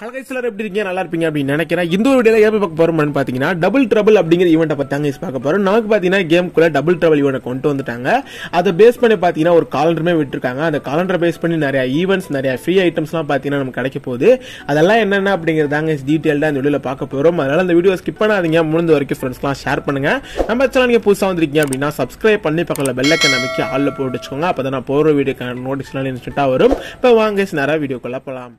Hello சிலர் எப்படி இருக்கீங்க நல்லா இருப்பீங்க அப்படின்னு நினைக்கிறேன் இந்த ஒரு வீடியோல ஏன் பார்க்க போறோம்னு பாத்தீங்கன்னா டபுள் ட்ரபிள் அப்படிங்கிற ஈவெண்ட்டை பத்தி தாங்க பார்க்க போறோம் நமக்கு பாத்தீங்கன்னா கேம்குள்ள டபுள் ட்ரபிள் ஈவெண்ட் கொண்டு வந்துட்டாங்க அதை பேஸ் பண்ணி பாத்தீங்கன்னா ஒரு காலண்டருமே விட்டுருக்காங்க அந்த காலண்டரை பேஸ் பண்ணி நிறைய ஈவெண்ட்ஸ் நிறைய ஃப்ரீ ஐட்டம்ஸ்லாம் பாத்தீங்கன்னா நமக்கு கிடைக்க போகுது அதெல்லாம் என்னென்ன அப்படிங்கிறதாங்க டீட்டெயில்டா இந்த வீடியோல பார்க்க போறோம் அதனால அந்த வீடியோ ஸ்கிப் பண்ணாதீங்க முடிந்த வரைக்கும் ஃப்ரெண்ட்ஸ்லாம் ஷேர் பண்ணுங்க நம்ம சேனல் நீங்க புதுசா வந்திருக்கீங்க அப்படின்னா சப்ஸ்கிரைப் பண்ணி பக்கத்துல பெல்லைக்கன் அமைக்கி ஆல்ல போட்டு வச்சுக்கோங்க அப்பதான் நான் போற வீடியோ நோட்டிஸ்லாம் இன்ஸ்டன்ட்டா வரும் இப்போ வாங்க நேரா வீடியோக்குள்ள போலாம்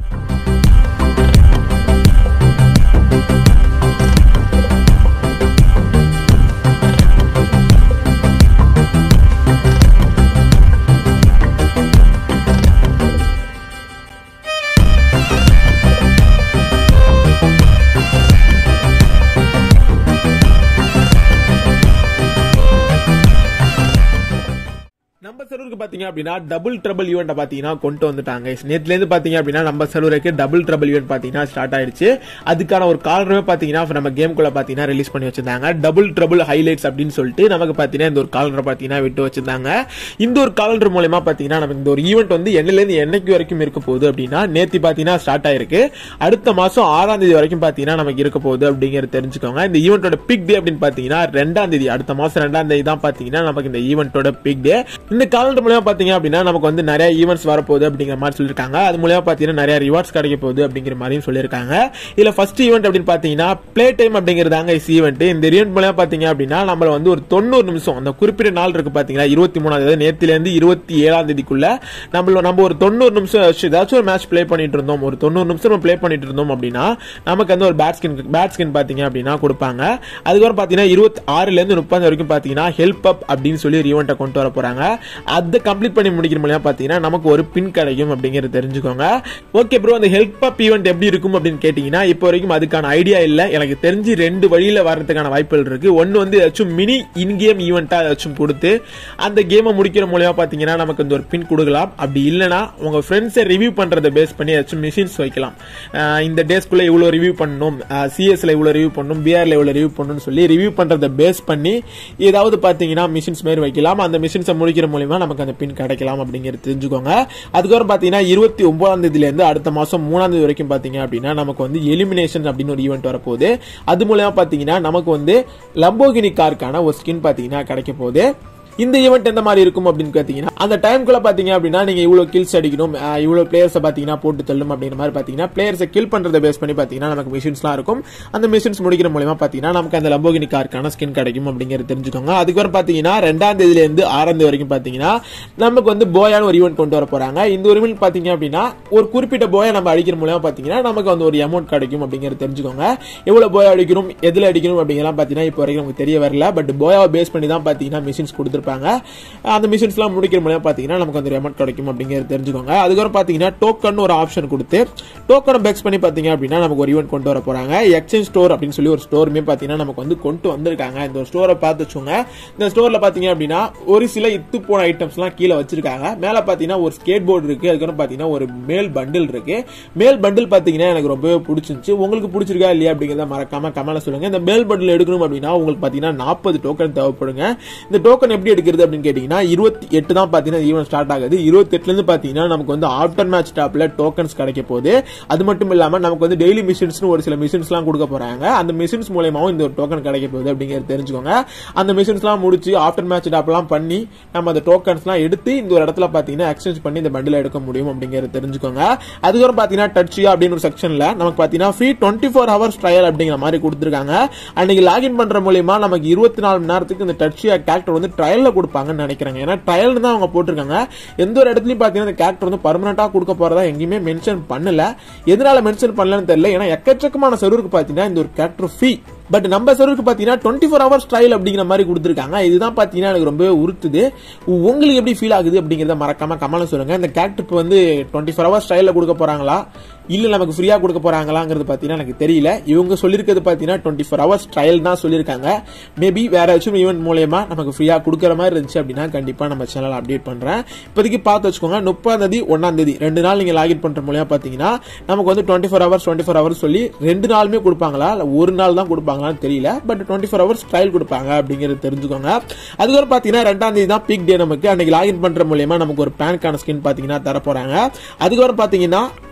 நம்ம சர்வருக்கு பாத்தீங்க அப்படின்னா டபுள் ட்ரபிள் ஈவெண்ட் பாத்தீங்கன்னா கொண்டு வந்துட்டாங்க நேத்துல இருந்து பாத்தீங்க அப்படின்னா நம்ம சர்வருக்கு டபுள் ட்ரபிள் ஈவெண்ட் பாத்தீங்கன்னா ஸ்டார்ட் ஆயிடுச்சு அதுக்கான ஒரு காலரவே பாத்தீங்கன்னா நம்ம கேம்குள்ள பாத்தீங்கன்னா ரிலீஸ் பண்ணி வச்சிருந்தாங்க டபுள் ட்ரபிள் ஹைலைட்ஸ் அப்படின்னு சொல்லிட்டு நமக்கு பாத்தீங்கன்னா இந்த ஒரு காலண்டர் பாத்தீங்கன்னா விட்டு வச்சிருந்தாங்க இந்த ஒரு காலண்டர் மூலயமா பாத்தீங்கன்னா நமக்கு இந்த ஒரு ஈவெண்ட் வந்து என்னல இருந்து என்னைக்கு வரைக்கும் இருக்க போகுது அப்படின்னா நேத்தி பாத்தீங்கன்னா ஸ்டார்ட் ஆயிருக்கு அடுத்த மாசம் ஆறாம் தேதி வரைக்கும் பாத்தீங்கன்னா நமக்கு இருக்க போகுது அப்படிங்கறது தெரிஞ்சுக்கோங்க இந்த ஈவெண்டோட பிக் டே அப்படின்னு பாத்தீங்கன்னா ரெண்டாம் தேதி அடுத்த மாசம் ரெண்டாம் தேதி தான் பாத்தீங்கன்னா நமக்கு இந்த ஈவெண்டோட பிக் டே இந்த காலண்டர் மூலமா பாத்தீங்க அப்படின்னா நமக்கு வந்து நிறைய ஈவெண்ட்ஸ் வரப்போகுது அப்படிங்கிற மாதிரி சொல்லியிருக்காங்க அது மூலமா பாத்தீங்கன்னா நிறைய ரிவார்ட்ஸ் கிடைக்க போகுது அப்படிங்கிற மாதிரியும் சொல்லியிருக்காங்க இதுல ஃபர்ஸ்ட் ஈவெண்ட் அப்படின்னு பாத்தீங்கன்னா பிளே டைம் அப்படிங்கிறதாங்க இஸ் ஈவெண்ட் இந்த ஈவெண்ட் மூலமா பாத்தீங்க அப்படின்னா நம்ம வந்து ஒரு தொண்ணூறு நிமிஷம் அந்த குறிப்பிட்ட நாள் இருக்கு பாத்தீங்கன்னா இருபத்தி மூணாம் தேதி நேத்துல இருந்து இருபத்தி ஏழாம் தேதிக்குள்ள நம்ம நம்ம ஒரு தொண்ணூறு நிமிஷம் ஏதாச்சும் ஒரு மேட்ச் ப்ளே பண்ணிட்டு இருந்தோம் ஒரு தொண்ணூறு நிமிஷம் நம்ம ப்ளே பண்ணிட்டு இருந்தோம் அப்படின்னா நமக்கு வந்து ஒரு பேட் ஸ்கின் பேட் ஸ்கின் பாத்தீங்க அப்படின்னா கொடுப்பாங்க அதுக்கப்புறம் பாத்தீங்கன்னா இருபத்தி ஆறுல இருந்து முப்பது வரைக்கும் பாத்தீங்கன்னா ஹெல்ப் அப் அப்படின்னு சொல்லி ஒரு ஈவெண்ட்டை கொண்டு வர போறாங்க அதை கம்ப்ளீட் பண்ணி முடிக்கிற மூலியமா பாத்தீங்கன்னா நமக்கு ஒரு பின் கிடைக்கும் அப்படிங்கறது தெரிஞ்சுக்கோங்க ஓகே ப்ரோ அந்த ஹெல்ப் அப் ஈவெண்ட் எப்படி இருக்கும் அப்படின்னு கேட்டீங்கன்னா இப்போ வரைக்கும் அதுக்கான ஐடியா இல்ல எனக்கு தெரிஞ்சு ரெண்டு வழியில வர்றதுக்கான வாய்ப்புகள் இருக்கு ஒன்னு வந்து ஏதாச்சும் மினி இன் கேம் ஈவெண்டா ஏதாச்சும் கொடுத்து அந்த கேமை முடிக்கிற மூலியமா பாத்தீங்கன்னா நமக்கு இந்த ஒரு பின் கொடுக்கலாம் அப்படி இல்லைன்னா உங்க ஃப்ரெண்ட்ஸை ரிவ்யூ பண்றதை பேஸ் பண்ணி ஏதாச்சும் மிஷின்ஸ் வைக்கலாம் அஹ் இந்த டேஸ்க்குள்ள இவ்வளவு ரிவ்யூ பண்ணணும் சிஎஸ்ல இவ்வளவு ரிவ்யூ பண்ணணும் பிஆர்ல இவ்வளவு ரிவ்யூ பண்ணணும்னு சொல்லி ரிவ்யூ பண்றதை பேஸ் பண்ணி ஏதாவது பாத்தீங்கன்னா மிஷின்ஸ் மாதிரி வைக்கலாம் அந்த மிஷின்ஸை முடிக்கிற மூலியமா நமக்கு அந்த பின் கிடைக்கலாம் அப்படிங்கிறது தெரிஞ்சுக்கோங்க அதுக்கப்புறம் பாத்தீங்கன்னா இருபத்தி ஒன்பதாம் தேதியில இருந்து அடுத்த மாசம் மூணாம் தேதி வரைக்கும் பாத்தீங்க அப்படின்னா நமக்கு வந்து எலிமினேஷன் அப்படின்னு ஒரு ஈவெண்ட் வரப்போகுது அது மூலமா பாத்தீங்கன்னா நமக்கு வந்து லம்போகினி காருக்கான ஒரு ஸ்கின் பாத்தீங்கன்னா கிடைக்க போகுது இந்த ஈவெண்ட் எந்த மாதிரி இருக்கும் அப்படின்னு பாத்தீங்கன்னா அந்த டைம்குள்ள பாத்தீங்க அப்படின்னா நீங்க இவ்வளவு கில்ஸ் அடிக்கணும் அஹ் இவ்வளவு பிளேயர்ஸ் பாத்தீங்கன்னா போட்டு தள்ளும் அப்படிங்கிற மாதிரி பாத்தீங்கன்னா பிளேயர்ஸை கில் பண்றதை பேஸ் பண்ணி பாத்தீங்கன்னா நமக்கு மிஷின்ஸ்லாம் இருக்கும் அந்த மிஷின்ஸ் முடிக்கிற மூலமா பாத்தீங்கன்னா நமக்கு அந்த லம்போகினி காருக்கான ஸ்கின் கிடைக்கும் அப்படிங்கிறது தெரிஞ்சுக்கோங்க அதுக்கப்புறம் பாத்தீங்கன்னா ரெண்டாம் தேதியில இருந்து ஆறாம் தேதி வரைக்கும் பாத்தீங்கன்னா நமக்கு வந்து போயான ஒரு ஈவெண்ட் கொண்டு வர போறாங்க இந்த ஒரு ஈவெண்ட் பாத்தீங்க அப்படின்னா ஒரு குறிப்பிட்ட போயை நம்ம அடிக்கிற மூலமா பாத்தீங்கன்னா நமக்கு வந்து ஒரு அமௌண்ட் கிடைக்கும் அப்படிங்கிறது தெரிஞ்சுக்கோங்க எவ்வளவு போய் அடிக்கணும் எதுல அடிக்கணும் அப்படிங்கலாம் பாத்தீங்கன்னா இப்போ வரைக்கும் நமக்கு தெரிய வரல பட் போயாவை பேஸ் பண்ணி தான் பாத்தீங்கன்னா மிஷின்ஸ் கொடுத்துருப்பாங்க அந்த மிஷின்ஸ்லாம் முடிக்கிற மூலமா பாத்தீங்கன்னா நமக்கு அந்த அமௌண்ட் கிடைக்கும் அப்படிங்கிறது தெரிஞ்சுக்கோங்க அதுக்கப்புறம் பாத்தீங்கன்னா டோக்கன் ஒரு ஆப்ஷன் கொடுத்து டோக்கனை பேக்ஸ் பண்ணி பாத்தீங்க அப்படின்னா நமக்கு ஒரு ஈவெண்ட் கொண்டு வர போறாங்க எக்ஸ்சேஞ்ச் ஸ்டோர் அப்படின்னு சொல்லி ஒரு ஸ்டோருமே பாத்தீங்கன்னா நமக்கு வந்து கொண்டு வந்திருக்காங்க இந்த ஒரு ஸ்டோரை பார்த்து வச்சுக்கோங்க இந்த ஸ்டோர்ல பாத்தீங்க அப்படின்னா ஒரு சில இத்து போன ஐட்டம்ஸ்லாம் கீழே வச்சிருக்காங்க மேல பாத்தீங்கன்னா ஒரு ஸ்கேட் போர்டு இருக்கு அதுக்கப்புறம் பாத்தீங்கன்னா ஒரு மேல் பண்டில் இருக்கு மேல் பண்டில் பாத்தீங்கன்னா எனக்கு ரொம்பவே பிடிச்சிருந்துச்சு உங்களுக்கு பிடிச்சிருக்கா இல்லையா அப்படிங்கறத மறக்காம கமெண்ட்ல சொல்லுங்க இந்த மேல் பண்டில் எடுக்கணும் அப்படின்னா உங்களுக்கு பாத்தீங்கன்னா நாற்பது டோக்கன் தேவைப்படுங்க இந்த டோக்கன் எப்படி எடுக்கிறது அப்படின்னு கேட்டீங்கன்னா இருபத்தி எட்டு தான் பாத்தீங்கன்னா ஈவெண்ட் ஸ்டார்ட் ஆகுது இருபத்தி எட்டுல இருந்து பாத்தீங்கன்னா நமக்கு வந்து ஆஃப்டர் மேட்ச் டாப்ல டோக்கன்ஸ் கிடைக்க போகுது அது மட்டும் இல்லாம நமக்கு வந்து டெய்லி மிஷின்ஸ் ஒரு சில மிஷின்ஸ் எல்லாம் கொடுக்க போறாங்க அந்த மிஷின்ஸ் மூலயமாவும் இந்த ஒரு டோக்கன் கிடைக்க போகுது அப்படிங்கறது தெரிஞ்சுக்கோங்க அந்த மிஷின்ஸ் எல்லாம் முடிச்சு ஆஃப்டர் மேட்ச் டாப் எல்லாம் பண்ணி நம்ம அந்த டோக்கன்ஸ் எல்லாம் எடுத்து இந்த ஒரு இடத்துல பாத்தீங்கன்னா எக்ஸ்சேஞ்ச் பண்ணி இந்த பண்டில் எடுக்க முடியும் அப்படிங்கறது தெரிஞ்சுக்கோங்க அதுக்கப்புறம் பாத்தீங்கன்னா டச்சியா அப்படின்னு ஒரு செக்ஷன்ல நமக்கு பாத்தீங்கன்னா free twenty four hours trial அப்படிங்கிற மாதிரி கொடுத்துருக்காங்க அன்னைக்கு லாகின் பண்ற மூலியமா நமக்கு இருபத்தி நாலு மணி நேரத்துக்கு இந்த டச்சியா கேரக்டர் வந்து ட்ரையல்ல கொடுப்பாங்கன்னு நினைக்கிறாங்க ஏன்னா ட்ரையல் தான் அவங்க போட்டிருக்காங்க எந்த ஒரு இடத்துலயும் பாத்தீங்கன்னா இந்த கேரக்டர் வந்து பர்மனண்டா கொடுக்க போறதா எங்கேயுமே மென்ஷன் பண்ணல எதனால மென்ஷன் பண்ணலன்னு தெரியல ஏன்னா எக்கச்சக்கமான சர்வருக்கு பாத்தீங்கன்னா இந்த ஒரு கேரக்டர் ஃப்ரீ பட் நம்ம சர்வருக்கு பாத்தீங்கன்னா டுவெண்ட்டி ஃபோர் ஹவர்ஸ் ட்ரையல் அப்படிங்கிற மாதிரி கொடுத்துருக்காங்க இதுதான் பாத்தீங்கன்னா எனக்கு ரொம்பவே உறுத்துது உங்களுக்கு எப்படி ஃபீல் ஆகுது அப்படிங்கறத மறக்காம கமெண்ட்ல சொல்லுங்க இந்த கேரக்டர் இப்போ வந்து டுவெண்ட்டி ஃபோர் ஹவர்ஸ் ட்ரையல்ல கொடுக்க போறாங்களா இல்ல நமக்கு ஃப்ரீயா கொடுக்க போறாங்களாங்கிறது பாத்தீங்கன்னா எனக்கு தெரியல இவங்க சொல்லிருக்கிறது பாத்தீங்கன்னா டுவெண்ட்டி ஃபோர் ஹவர்ஸ் ட்ரையல் தான் சொல்லியிருக்காங்க மேபி வேற ஏதாச்சும் ஈவெண்ட் மூலயமா நமக்கு ஃப்ரீயா கொடுக்குற மாதிரி இருந்துச்சு அப்படின்னா கண்டிப்பா நம்ம சேனல் அப்டேட் பண்றேன் இப்போதைக்கு பார்த்து வச்சுக்கோங்க முப்பதாம் தேதி ஒன்னாம் தேதி ரெண்டு நாள் நீங்க லாகின் பண்ற மூலமா பாத்தீங்கன்னா நமக்கு வந்து twenty four hours twenty four hours சொல்லி ரெண்டு நாளுமே கொடுப்பாங்களா இல்ல ஒரு நாள் தான் கொடுப்பாங்களான்னு தெரியல but twenty four hours trial கொடுப்பாங்க அப்படிங்கிறது தெரிஞ்சுக்கோங்க அதுக்கப்புறம் பாத்தீங்கன்னா ரெண்டாம் தேதி தான் பீக் டே நமக்கு அன்னைக்கு லாகின் பண்ற மூலயமா நமக்கு ஒரு பேனுக்கான ஸ்கின் பாத்தீங்கன்னா தர போறாங்க அதுக்கப்புறம் பாத்தீங்கன்னா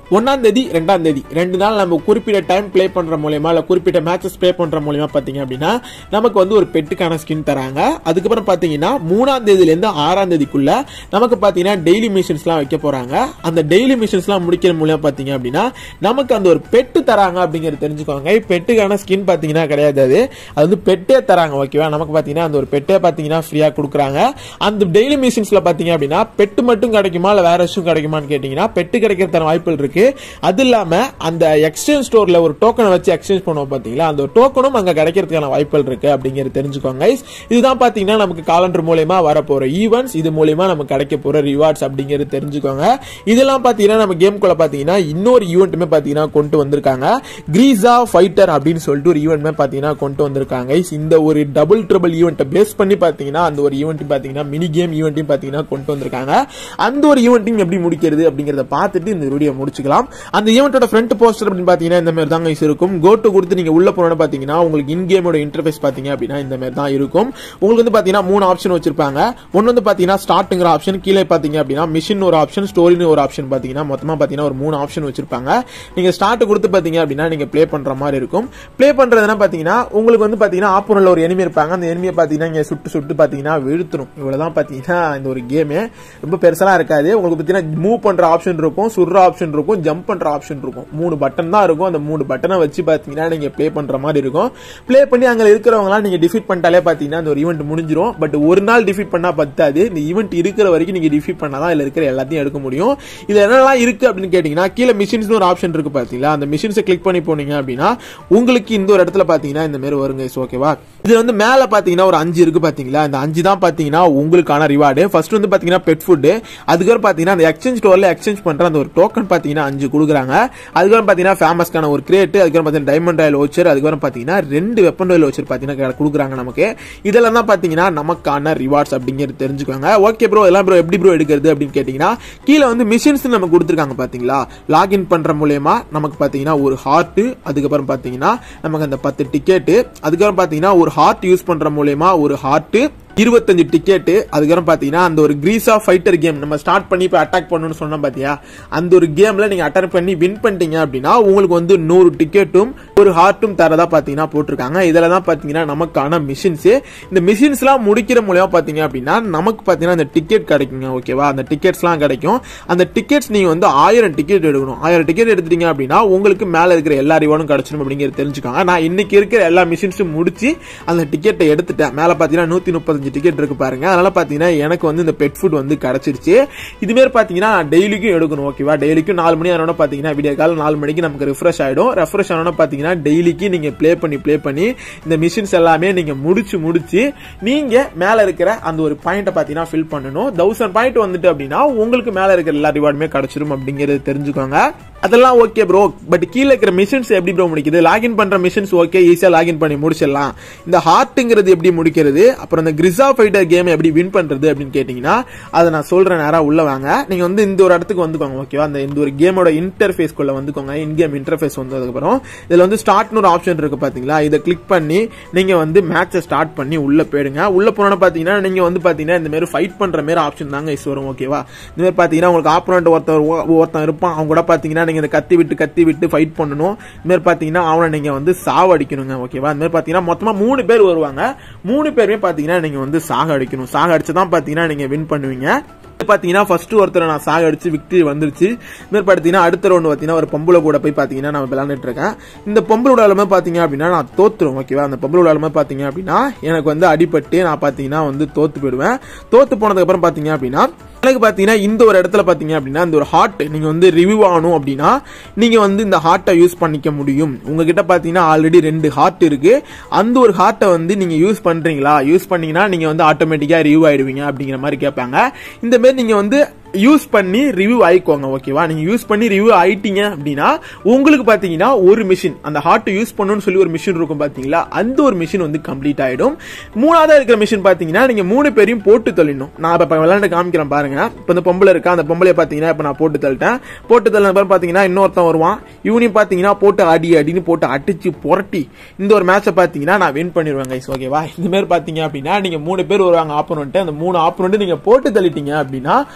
ஒன்னாம் தேதி ரெண்டாம் தேதி ரெண்டு நாள் நம்ம குறிப்பிட்ட டைம் ப்ளே பண்ற மூலயமா இல்ல குறிப்பிட்ட மேட்சஸ் ப்ளே பண்ற மூலயமா பாத்தீங்க அப்படின்னா நமக்கு வந்து ஒரு பெட்டுக்கான ஸ்கின் தராங்க அதுக்கப்புறம் பாத்தீங்கன்னா மூணாம் தேதியில இருந்து ஆறாம் தேதிக்குள்ள நமக்கு பாத்தீங்கன்னா டெய்லி மிஷின்ஸ்லாம் வைக்க போறாங்க அந்த டெய்லி மிஷின்ஸ்லாம் முடிக்கிற மூலியமா பாத்தீங்க அப்படின்னா நமக்கு அந்த ஒரு பெட்டு தராங்க அப்படிங்கறது தெரிஞ்சுக்கோங்க பெட்டுக்கான ஸ்கின் பாத்தீங்கன்னா கிடையாது அது அது வந்து பெட்டே தராங்க ஓகேவா நமக்கு பாத்தீங்கன்னா அந்த ஒரு பெட்டே பாத்தீங்கன்னா ஃப்ரீயா கொடுக்குறாங்க அந்த டெய்லி மிஷின்ஸ்ல பாத்தீங்க அப்படின்னா பெட்டு மட்டும் கிடைக்குமா இல்ல வேற எதுவும் கிடைக்குமான்னு கேட்டீங்கன்னா பெட்டு கிடைக்கிறதான வாய்ப்புகள் இருக்கு அது இல்லாம அந்த எக்ஸ்சேஞ்ச் ஸ்டோர்ல ஒரு டோக்கனை வச்சு எக்ஸ்சேஞ்ச் பண்ணுவோம் பாத்தீங்களா அந்த டோக்கனும் அங்க கிடைக்கிறதுக்கான வாய்ப்புகள் இருக்கு அப்படிங்கிறது தெரிஞ்சுக்கோங்க guys. இதுதான் பாத்தீங்கன்னா நமக்கு காலண்டர் மூலயமா வர போற ஈவெண்ட்ஸ் இது மூலயமா நமக்கு கிடைக்க போற ரிவார்ட்ஸ் அப்படிங்கிறது தெரிஞ்சுக்கோங்க இதெல்லாம் பாத்தீங்கன்னா நம்ம கேம்குள்ள பாத்தீங்கன்னா இன்னொரு ஈவெண்ட்டுமே பாத்தீங்கன்னா கொண்டு வந்திருக்காங்க கிரீசா ஃபைட்டர் அப்படின்னு சொல்லிட்டு ஒரு ஈவெண்ட்மே பாத்தீங்கன்னா கொண்டு வந்திருக்காங்க guys. இந்த ஒரு டபுள் ட்ரிபிள் ஈவெண்ட்டை பேஸ் பண்ணி பாத்தீங்கன்னா அந்த ஒரு ஈவெண்ட் பாத்தீங்கன்னா மினி கேம் ஈவெண்ட்டையும் பாத்தீங்கன்னா கொண்டு வந்திருக்காங்க அந்த ஒரு ஈவெண்ட்டையும் எப்படி முடிக்கிறது அப்படிங்கறத பார்த்துட்டு இந்த வீடியோ முடிச்சுக்கலாம் அந்த ஈவெண்ட்டோட ஃப்ரண்ட் போஸ்டர் அப்படின்னு பாத்தீங்கன்னா இந்த மாதிரி தான் guys இருக்கும் கோட்டு கொடுத்து நீங்க உள்ள போனோட பாத்தீங்கன்னா உங்களுக்கு இன் கேமோட இன்டர்ஃபேஸ் பாத்தீங்க அப்படின்னா இந்த மாதிரி தான் இருக்கும் உங்களுக்கு வந்து பாத்தீங்கன்னா மூணு ஆப்ஷன் வச்சிருப்பாங்க ஒன்னு வந்து பாத்தீங்கன்னா ஸ்டார்ட்ங்கிற ஆப்ஷன் கீழே பாத்தீங்க அப்படின்னா மிஷின் ஒரு ஆப்ஷன் ஸ்டோரின்னு ஒரு ஆப்ஷன் பாத்தீங்கன்னா மொத்தமா பாத்தீங்கன்னா ஒரு மூணு ஆப்ஷன் வச்சிருப்பாங்க நீங்க ஸ்டார்ட் கொடுத்து பாத்தீங்க அப்படின்னா நீங்க ப்ளே பண்ற மாதிரி இருக்கும் ப்ளே பண்றதுனா பாத்தீங்கன்னா உங்களுக்கு வந்து பாத்தீங்கன்னா ஆப்போனல்ல ஒரு enemy இருப்பாங்க அந்த எனிமியை பாத்தீங்கன்னா இங்க சுட்டு சுட்டு பாத்தீங்கன்னா வீழ்த்தணும் இவ்வளவுதான் பாத்தீங்கன்னா இந்த ஒரு கேம் ரொம்ப பெருசெல்லாம் இருக்காது உங்களுக்கு பாத்தீங்கன்னா மூவ் பண்ற ஆப்ஷன் இருக்கும் சுடுற ஆப்ஷன் இருக்கும் ஜம்ப் பண்ற ஆப்ஷன் இருக்கும் மூணு பட்டன் தான் இருக்கும் அந்த மூணு பட்டனை வச்சு பாத்தீங்கன்னா நீங்க ப்ளே பண்ற மாதிரி இருக்கும் ப்ளே பண்ணி அங்க இருக்கிறவங்களாம் நீங்க டிஃபீட் பண்ணிட்டாலே பாத்தீங்கன்னா அந்த ஒரு ஈவெண்ட் முடிஞ்சிரும் பட் ஒரு நாள் டிஃபீட் பண்ணா பத்தாது இந்த ஈவெண்ட் இருக்கிற வரைக்கும் நீங்க டிஃபீட் பண்ணாதான் இதுல இருக்கிற எல்லாத்தையும் எடுக்க முடியும் இது என்னெல்லாம் இருக்கு அப்படின்னு கேட்டீங்கன்னா கீழே மிஷின்ஸ் ஒரு ஆப்ஷன் இருக்கு பாத்தீங்களா அந்த மிஷின்ஸை கிளிக் பண்ணி போனீங்க அப்படின்னா உங்களுக்கு இந்த ஒரு இடத்துல பாத்தீங்கன்னா இந்த மாதிரி வருங்க ஓகேவா இது வந்து மேல பாத்தீங்கன்னா ஒரு அஞ்சு இருக்கு பாத்தீங்களா இந்த அஞ்சு தான் பாத்தீங்கன்னா உங்களுக்கான ரிவார்டு ஃபர்ஸ்ட் வந்து பாத்தீங்கன்னா பெட் ஃபுட் அதுக்கப்புறம் பாத்தீங்கன்னா அந்த எக்ஸ்சேஞ்ச் ஸ்டோர்ல எக்ஸ்சேஞ்ச் பண்ற அந்த ஒரு டோக்கன் பாத்தீங்கன்னா அஞ்சு கொடுக்குறாங்க அதுக்கப்புறம் பாத்தீங்கன்னா ஃபேமஸ்க்கான ஒரு கிரேட் அதுக்கப்புறம் பாத்தீங்கன்னா டைமண்ட் ராயல் ஓச்சர் அதுக்கப்புறம் பாத்தீங்கன்னா ரெண்டு வெப்பன் ராயல் ஓச்சர் பாத்தீங்கன்னா கொடுக்குறாங்க நமக்கு இதெல்லாம் தான் பாத்தீங்கன்னா நமக்கான ரிவார்ட்ஸ் அப்படிங்கிறது தெரிஞ்சுக்கோங்க ஓகே ப்ரோ எல்லாம் ப்ரோ எப்படி ப்ரோ எடுக்கிறது அப்படின்னு கேட்டீங்கன்னா கீழே வந்து மிஷின்ஸ் நம்ம கொடுத்துருக்காங்க பாத்தீங்களா லாகின் பண்ற மூலயமா நமக்கு பாத்தீங்கன்னா ஒரு ஹார்ட் அதுக்கப்புறம் பாத்தீங்கன்னா நமக்கு அந்த பத்து டிக்கெட் அதுக்கப்புறம் பாத்தீங்கன்னா ஒரு ஹார்ட் யூஸ் பண்ற மூலயமா ஒரு ஹார்ட் இருபத்தஞ்சு டிக்கெட் அதுக்கப்புறம் பாத்தீங்கன்னா அந்த ஒரு கிரீஸா ஃபைட்டர் கேம் நம்ம ஸ்டார்ட் பண்ணி இப்போ அட்டாக் பண்ணணும்னு சொன்னோம் பாத்தியா அந்த ஒரு கேம்ல நீங்க அட்டாக் பண்ணி வின் பண்ணிட்டீங்க அப்படின்னா உங்களுக்கு வந்து நூறு டிக்கெட்டும் ஒரு ஹார்ட்டும் தரதா பாத்தீங்கன்னா போட்டிருக்காங்க இதுல தான் பாத்தீங்கன்னா நமக்கான மிஷின்ஸ் இந்த மிஷின்ஸ் எல்லாம் முடிக்கிற மூலியமா பாத்தீங்க அப்படின்னா நமக்கு பாத்தீங்கன்னா அந்த டிக்கெட் கிடைக்குங்க ஓகேவா அந்த டிக்கெட்ஸ் எல்லாம் கிடைக்கும் அந்த டிக்கெட்ஸ் நீங்க வந்து ஆயிரம் டிக்கெட் எடுக்கணும் ஆயிரம் டிக்கெட் எடுத்துட்டீங்க அப்படின்னா உங்களுக்கு மேல இருக்கிற எல்லா ரிவார்டும் கிடைச்சிடும் அப்படிங்கிறது தெரிஞ்சுக்கோங்க நான் இன்னைக்கு இருக்கிற எல்லா மிஷின்ஸும் முடிச்சு அந்த டிக்கெட்டை எடுத்துட்டேன் மேல பாத்தீங்கன்னா நூத்தி முப்பத்தஞ்சு டிக்கெட் இருக்கு பாருங்க அதனால பாத்தீங்கன்னா எனக்கு வந்து இந்த பெட் ஃபுட் வந்து கிடைச்சிருச்சு இதுமாரி பாத்தீங்கன்னா டெய்லிக்கும் எடுக்கணும் ஓகேவா டெய்லிக்கும் நாலு மணி ஆனோட பாத்தீங்கன்னா விடிய காலம் நாலு மணிக்கு நமக்கு ரிஃப்ரெஷ் ஆயிடும் ரெஃப்ரெஷ் ஆனோட பாத்தீங்கன்னா டெய்லிக்கு நீங்க ப்ளே பண்ணி ப்ளே பண்ணி இந்த மிஷின்ஸ் எல்லாமே நீங்க முடிச்சு முடிச்சு நீங்க மேல இருக்கிற அந்த ஒரு பாயிண்ட்டை பாத்தீங்கன்னா ஃபில் பண்ணணும் தௌசண்ட் பாயிண்ட் வந்துட்டு அப்படின்னா உங்களுக்கு மேல இருக்கிற எல்லா ரிவார்டுமே கிடைச்சிரும் அப்படிங்கறது தெரிஞ்சுக்கோங்க அதெல்லாம் ஓகே ப்ரோ பட் கீழே இருக்கிற மிஷின்ஸ் எப்படி ப்ரோ முடிக்குது லாகின் பண்ற மிஷின்ஸ் ஓகே ஈஸியா லாகின் பண்ணி முடிச்சிடலாம் இந்த ஹார்ட்ங்கிறது எப்படி முடிக்கிறது அப்புறம் இந்த கிரிசா ஃபைட்டர் கேம் எப்படி வின் பண்றது அப்படின்னு கேட்டீங்கன்னா அதை நான் சொல்றேன் நேரா உள்ள வாங்க நீங்க வந்து இந்த ஒரு இடத்துக்கு வந்துக்கோங்க ஓகேவா அந்த இந்த ஒரு கேமோட இன்டர்ஃபேஸ் குள்ள வந்துக்கோங்க இன் கேம் இன்டர்ஃபேஸ் வந்ததுக்கு அப்புறம் இதுல வந்து ஸ்டார்ட்னு ஒரு ஆப்ஷன் இருக்கு பாத்தீங்களா இதை கிளிக் பண்ணி நீங்க வந்து மேட்சை ஸ்டார்ட் பண்ணி உள்ள போயிடுங்க உள்ள போனோம்னா பாத்தீங்கன்னா நீங்க வந்து பாத்தீங்கன்னா இந்த மாதிரி ஃபைட் பண்ற மாதிரி ஆப்ஷன் தாங்க இஸ் வரும் ஓகேவா இந்த மாதிரி பாத்தீங்கன்னா உங்களுக்கு ஆப்போனண்ட் ஒருத்தர் ஒருத்தன் இருப்பான் அவங்க கூட பாத்தீங்கன்னா நீங்க இந்த கத்தி விட்டு கத்தி விட்டு ஃபைட் பண்ணணும் இந்த மாதிரி பாத்தீங்கன்னா அவனை நீங்க வந்து சாவடிக்கணுங்க ஓகேவா இந்த மாதிரி பாத்தீங்கன்னா மொத்தமா மூணு பேர் வருவாங்க மூணு பேருமே பாத்தீங்கன்னா நீங்க வந்து சாக அடிக்கணும் சாக அடிச்சுதான் பாத்தீங்கன்னா நீங்க வின் பண்ணுவீங்க பாத்தீங்கன்னா ஃபர்ஸ்ட் ஒருத்தர் நான் சாக அடிச்சு விக்டரி வந்துருச்சு இந்த மாதிரி பாத்தீங்கன்னா அடுத்த ரவுண்ட் பாத்தீங்கன்னா ஒரு பொம்பளை கூட போய் பாத்தீங்கன்னா நான் விளையாண்டுட்டு இருக்கேன் இந்த பொம்பளை விளையாடுமே பாத்தீங்க அப்படின்னா நான் தோத்துரும் ஓகேவா அந்த பொம்பளை விளையாடுமே பாத்தீங்க அப்படின்னா எனக்கு வந்து அடிபட்டு நான் பாத்தீங்கன்னா வந்து தோத்து போயிடுவேன் தோத்து போனதுக்கு அப்புறம் பாத்தீங்க அப்படின்னா எனக்கு பாத்தீங்கன்னா இந்த ஒரு இடத்துல பாத்தீங்க அப்படின்னா இந்த ஒரு ஹார்ட் நீங்க வந்து ரிவ்யூ ஆகணும் அப்படின்னா நீங்க வந்து இந்த ஹார்ட்டை யூஸ் பண்ணிக்க முடியும் உங்ககிட்ட பாத்தீங்கன்னா ஆல்ரெடி ரெண்டு ஹார்ட் இருக்கு அந்த ஒரு ஹார்ட்டை வந்து நீங்க யூஸ் பண்றீங்களா யூஸ் பண்ணீங்கன்னா நீங்க வந்து ஆட்டோமேட்டிக்கா ரிவ்யூ ஆயிடுவீங்க அப்படிங்கிற மாதிரி கேட்பாங்க இந்த மாதிரி நீங்க வந்து யூஸ் பண்ணி ரிவ்யூ ஆயிக்கோங்க ஓகேவா நீங்க யூஸ் பண்ணி ரிவ்யூ ஆயிட்டீங்க அப்படின்னா உங்களுக்கு பாத்தீங்கன்னா ஒரு மிஷின் அந்த ஹார்ட் யூஸ் பண்ணணும்னு சொல்லி ஒரு மிஷின் இருக்கும் பாத்தீங்களா அந்த ஒரு மிஷின் வந்து கம்ப்ளீட் ஆயிடும் மூணாவதா இருக்கிற மிஷின் பாத்தீங்கன்னா நீங்க மூணு பேரையும் போட்டு தள்ளிடணும் நான் இப்ப விளையாண்டு காமிக்கிறேன் பாருங்க இப்ப இந்த பொம்பளை இருக்கா அந்த பொம்பளைய பாத்தீங்கன்னா இப்ப நான் போட்டு தள்ளிட்டேன் போட்டு தள்ளின பிறகு பாத்தீங்கன்னா இன்னொருத்தன் வருவான் இவனையும் பாத்தீங்கன்னா போட்டு அடி அடின்னு போட்டு அடிச்சு புரட்டி இந்த ஒரு மேட்சை பாத்தீங்கன்னா நான் வின் பண்ணிடுவேன் கைஸ் ஓகேவா இந்த மாதிரி பாத்தீங்க அப்படின்னா நீங்க மூணு பேர் வருவாங்க ஆப்போனன்ட் அந்த மூணு ஆப்போனன்ட் நீங்க போட்டு தள்ளிட்டீங்க அப்படின்னா உங்க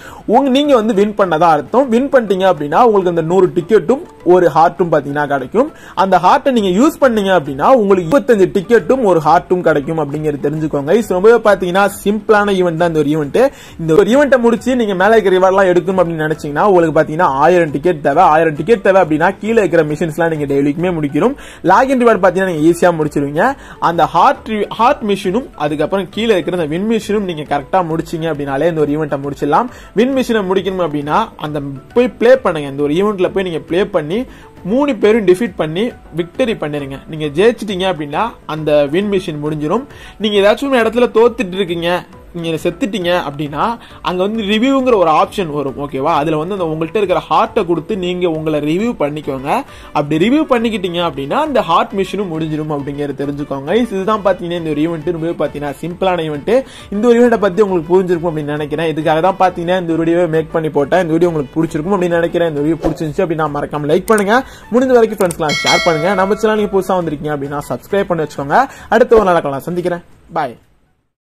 அவங்க நீங்க வந்து வின் பண்ணதா அர்த்தம் வின் பண்ணிட்டீங்க அப்படின்னா உங்களுக்கு அந்த நூறு டிக்கெட்டும் ஒரு ஹார்ட்டும் பாத்தீங்கன்னா கிடைக்கும் அந்த ஹார்ட்டை நீங்க யூஸ் பண்ணீங்க அப்படின்னா உங்களுக்கு இருபத்தஞ்சு டிக்கெட்டும் ஒரு ஹார்ட்டும் கிடைக்கும் அப்படிங்கிறது தெரிஞ்சுக்கோங்க இது ரொம்பவே பாத்தீங்கன்னா சிம்பிளான ஈவெண்ட் தான் இந்த ஒரு ஈவெண்ட் இந்த ஒரு ஈவெண்ட்டை முடிச்சு நீங்க மேல இருக்கிற ரிவார்ட்லாம் எடுக்கணும் அப்படின்னு நினைச்சீங்கன்னா உங்களுக்கு பாத்தீங்கன்னா ஆயிரம் டிக்கெட் தேவை ஆயிரம் டிக்கெட் தேவை அப்படின்னா கீழே இருக்கிற மிஷின்ஸ்லாம் நீங்க டெய்லிக்குமே முடிக்கணும் லாகின் ரிவார்ட் பாத்தீங்கன்னா நீங்க ஈஸியா முடிச்சிருவீங்க அந்த ஹார்ட் ஹார்ட் மிஷினும் அதுக்கப்புறம் கீழே இருக்கிற அந்த வின் மிஷினும் நீங்க கரெக்டா முடிச்சீங்க அப்படின்னாலே இந்த ஒரு ஈவெண்ட்டை முடிச்சிடலாம் வின் மிஷினை முடிக்கணும் அப்படின்னா அந்த போய் ப்ளே பண்ணுங்க இந்த ஒரு ஈவெண்ட்ல போய் நீங்க ப்ளே பண்ணி மூணு பேரும் டிஃபீட் பண்ணி விக்டரி பண்ணிருங்க நீங்க ஜெயிச்சிட்டீங்க அப்படின்னா அந்த வின் மிஷின் முடிஞ்சிடும் நீங்க ஏதாச்சும் ஒரு இடத்துல தோத்துட்டு இருக்கீங்க நீங்க செத்துட்டீங்க அப்படின்னா அங்க வந்து ரிவ்யூங்கிற ஒரு ஆப்ஷன் வரும் ஓகேவா அதுல வந்து அந்த உங்கள்கிட்ட இருக்கிற ஹார்ட்டை கொடுத்து நீங்க உங்களை ரிவ்யூ பண்ணிக்கோங்க அப்படி ரிவ்யூ பண்ணிக்கிட்டீங்க அப்படின்னா அந்த ஹார்ட் மிஷினும் முடிஞ்சிடும் அப்படிங்கறத தெரிஞ்சுக்கோங்க இதுதான் பாத்தீங்கன்னா இந்த ஒரு ஈவெண்ட் ரொம்பவே பாத்தீங்கன்னா சிம்பிளான ஈவெண்ட் இந்த ஒரு ஈவெண்ட்டை பத்தி உங்களுக்கு புரிஞ்சிருக்கும் அப்படின்னு நினைக்கிறேன் இதுக்காக தான் பாத்தீங்கன்னா இந்த வீடியோ மேக் பண்ணி போட்டேன் இந்த வீடியோ உங்களுக்கு பிடிச்சிருக்கும் அப்படின்னு நினைக்கிறேன் இந்த வீடியோ பிடிச்சிருந்துச்சு அப்படின்னா மறக்காம லைக் பண்ணுங்க முடிஞ்ச வரைக்கும் ஃப்ரெண்ட்ஸ்லாம் ஷேர் பண்ணுங்க நம்ம சேனல் நீங்க புதுசா வந்திருக்கீங்க அப்படின்னா சப்ஸ்கிரைப் பண்ணி வச்சுக்கோங்க அடுத்த ஒரு நாள் சந்திக்கிறேன் பாய்